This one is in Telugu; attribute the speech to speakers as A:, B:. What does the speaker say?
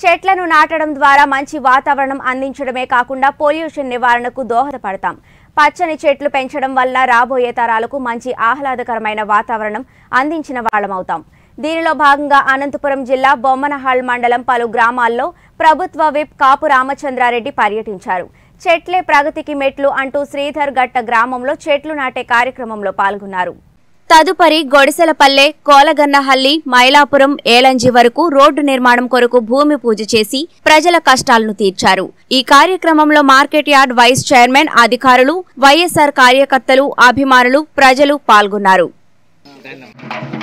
A: చెట్లను నాటడం ద్వారా మంచి వాతావరణం అందించడమే కాకుండా పొల్యూషన్ నివారణకు దోహదపడతాం పచ్చని చెట్లు పెంచడం వల్ల రాబోయే తరాలకు మంచి ఆహ్లాదకరమైన వాతావరణం అందించిన వాళ్ళమవుతాం దీనిలో భాగంగా అనంతపురం జిల్లా బొమ్మనహాళ్ మండలం పలు గ్రామాల్లో ప్రభుత్వ విప్ కాపు రామచంద్రారెడ్డి పర్యటించారు చెట్లే ప్రగతికి మెట్లు అంటూ శ్రీధర్ గట్ట గ్రామంలో చెట్లు నాటే కార్యక్రమంలో పాల్గొన్నారు తదుపరి గొడిసెలపల్లె కోలగన్నహల్లి మైలాపురం ఏలంజి వరకు రోడ్డు నిర్మాణం కొరకు భూమి పూజ చేసి ప్రజల కష్టాలను తీర్చారు ఈ కార్యక్రమంలో మార్కెట్ యార్డ్ వైస్ చైర్మన్ అధికారులు వైఎస్ఆర్ కార్యకర్తలు అభిమానులు ప్రజలు పాల్గొన్నారు